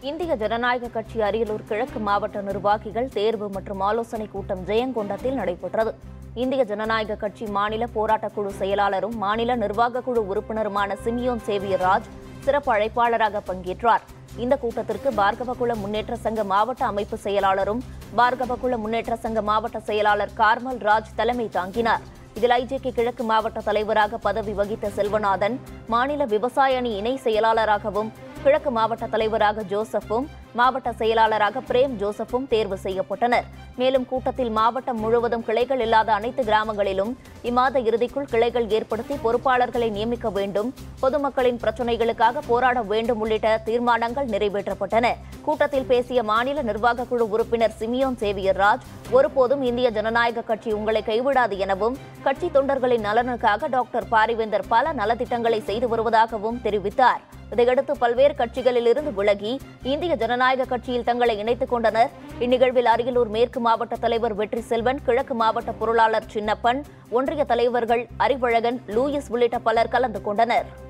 இந்திய ஜனநாயக கட்சி அரியலூர் கிழக்கு மாவட்ட நிர்வாகிகள் தேர்வு மற்றும் ஆலோசனைக் கூட்டம் ஜெயங்கொண்டத்தில் நடைபெற்றது இந்திய ஜனநாயக கட்சி மாநில போராட்டக் குழு செயலாளரும் மாநில நிர்வாகக் குழு உறுப்பினருமான சிமியோன் சேவியர் ராஜ் சிறப்பு அழைப்பாளராக பங்கேற்றார் இந்த கூட்டத்திற்கு பார்கவகுல முன்னேற்ற சங்க மாவட்ட அமைப்பு செயலாளரும் பார்கவகுல முன்னேற்ற சங்க மாவட்ட செயலாளர் கார்மல் ராஜ் தலைமை தாங்கினார் இதில் ஐஜேகே கிழக்கு மாவட்ட தலைவராக பதவி வகித்த செல்வநாதன் மாநில விவசாய அணி இணை செயலாளராகவும் கிழக்கு மாவட்ட தலைவராக ஜோசப்பும் மாவட்ட செயலாளராக பிரேம் ஜோசப்பும் தேர்வு செய்யப்பட்டனர் மேலும் கூட்டத்தில் மாவட்டம் முழுவதும் கிளைகள் இல்லாத அனைத்து கிராமங்களிலும் இம்மாத இறுதிக்குள் கிளைகள் ஏற்படுத்தி பொறுப்பாளர்களை நியமிக்க வேண்டும் பொதுமக்களின் பிரச்சினைகளுக்காக போராட வேண்டும் உள்ளிட்ட தீர்மானங்கள் நிறைவேற்றப்பட்டன கூட்டத்தில் பேசிய மாநில நிர்வாகக் குழு உறுப்பினர் சிமியோன் சேவியர் ராஜ் ஒருபோதும் இந்திய ஜனநாயக கட்சி உங்களை கைவிடாது எனவும் கட்சி தொண்டர்களின் நலனுக்காக டாக்டர் பாரிவேந்தர் பல நலத்திட்டங்களை செய்து வருவதாகவும் தெரிவித்தார் இதையடுத்து பல்வேறு கட்சிகளில் இருந்து விலகி இந்திய ஜனநாயக கட்சியில் தங்களை இணைத்துக் கொண்டனர் இந்நிகழ்வில் அரியலூர் மேற்கு மாவட்ட தலைவர் வெற்றி செல்வன் கிழக்கு மாவட்ட பொருளாளர் சின்னப்பன் ஒன்றிய தலைவர்கள் அறிவழகன் லூயிஸ் உள்ளிட்ட பலர் கலந்து கொண்டனர்